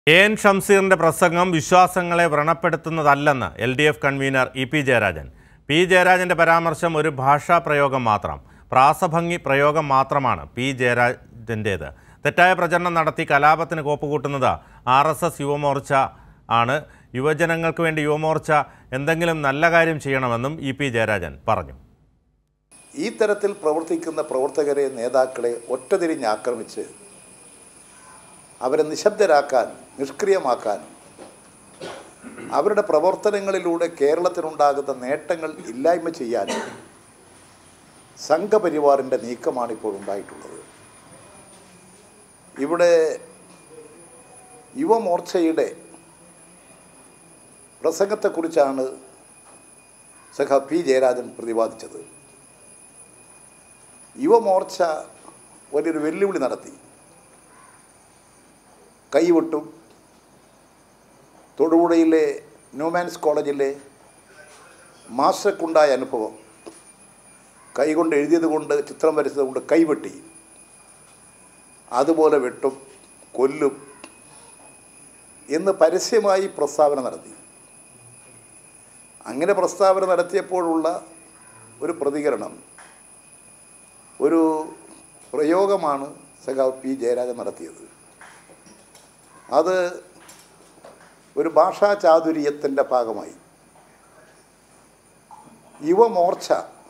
A N ഷംസീറിന്റെ പ്രസംഗം വിശ്വാസങ്ങളെ വ്രണപ്പെടുത്തുന്നതല്ലെന്ന് എൽ ഡി എഫ് കൺവീനർ ഇ പി ജയരാജൻ പി ജയരാജന്റെ പരാമർശം ഒരു ഭാഷാ പ്രയോഗം മാത്രം പ്രാസഭംഗി പ്രയോഗം മാത്രമാണ് പി ജയരാജൻ്റേത് തെറ്റായ പ്രചരണം നടത്തി കലാപത്തിന് കോപ്പുകൂട്ടുന്നത് ആർ എസ് എസ് യുവമോർച്ച ആണ് യുവജനങ്ങൾക്ക് വേണ്ടി യുവമോർച്ച എന്തെങ്കിലും നല്ല കാര്യം ചെയ്യണമെന്നും ഇ പി ജയരാജൻ പറഞ്ഞു ഈ തരത്തിൽ പ്രവർത്തിക്കുന്ന പ്രവർത്തകരെ നേതാക്കളെ ഒറ്റതിരിഞ്ഞ് ആക്രമിച്ച് അവരെ നിശബ്ദരാക്കാൻ നിഷ്ക്രിയമാക്കാൻ അവരുടെ പ്രവർത്തനങ്ങളിലൂടെ കേരളത്തിനുണ്ടാകുന്ന നേട്ടങ്ങൾ ഇല്ലായ്മ ചെയ്യാൻ സംഘപരിവാറിൻ്റെ നീക്കമാണ് ഇപ്പോൾ ഉണ്ടായിട്ടുള്ളത് ഇവിടെ യുവമോർച്ചയുടെ പ്രസംഗത്തെക്കുറിച്ചാണ് സഖ പി ജയരാജൻ പ്രതിപാദിച്ചത് യുവമോർച്ച വലിയൊരു വെല്ലുവിളി നടത്തി കൈവിട്ടും തൊടുപുഴയിലെ ന്യൂമാൻസ് കോളേജിലെ മാസ്റ്റർക്കുണ്ടായ അനുഭവം കൈകൊണ്ട് എഴുതിയത് കൊണ്ട് ചിത്രം വരച്ചത് കൊണ്ട് കൈവെട്ടി അതുപോലെ വെട്ടും കൊല്ലും എന്ന് പരസ്യമായി പ്രസ്താവന നടത്തി അങ്ങനെ പ്രസ്താവന നടത്തിയപ്പോഴുള്ള ഒരു പ്രതികരണം ഒരു പ്രയോഗമാണ് സഖാവ് പി ജയരാജൻ നടത്തിയത് അത് ഒരു ഭാഷാ ചാതുര്യത്തിൻ്റെ ഭാഗമായി യുവമോർച്ച